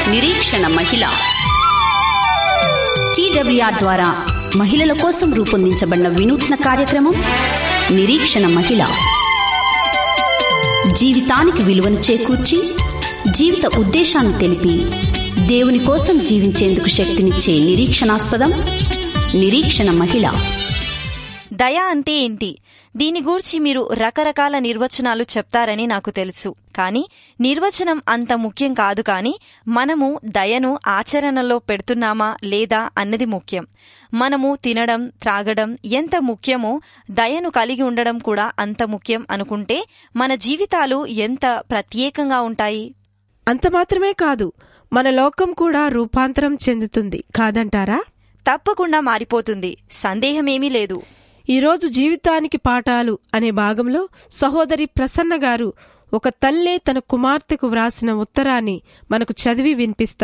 నిరీక్షణ మహిళ టీడబ్ల్యూఆర్ ద్వారా మహిళల కోసం రూపొందించబడిన వినూత్న కార్యక్రమం నిరీక్షణ మహిళ జీవితానికి విలువను చేకూర్చి జీవిత ఉద్దేశాన్ని తెలిపి దేవుని కోసం జీవించేందుకు శక్తినిచ్చే నిరీక్షణాస్పదం నిరీక్షణ మహిళ దయ అంటే ఏంటి దీని గూర్చి మీరు రకరకాల నిర్వచనాలు చెప్తారని నాకు తెలుసు కానీ నిర్వచనం అంత ముఖ్యం కాదు కానీ మనము దయను ఆచరణలో పెడుతున్నామా లేదా అన్నది ముఖ్యం మనము తినడం త్రాగడం ఎంత ముఖ్యమో దయను కలిగి ఉండడం కూడా అంత ముఖ్యం అనుకుంటే మన జీవితాలు ఎంత ప్రత్యేకంగా ఉంటాయి అంత మాత్రమే కాదు మన లోకం కూడా రూపాంతరం చెందుతుంది కాదంటారా తప్పకుండా మారిపోతుంది సందేహమేమీ లేదు ఈరోజు జీవితానికి పాఠాలు అనే భాగంలో సహోదరి ప్రసన్న గారు ఒక తల్లే తన కుమార్తెకు వ్రాసిన ఉత్తరాన్ని మనకు చదివి వినిపిస్తారు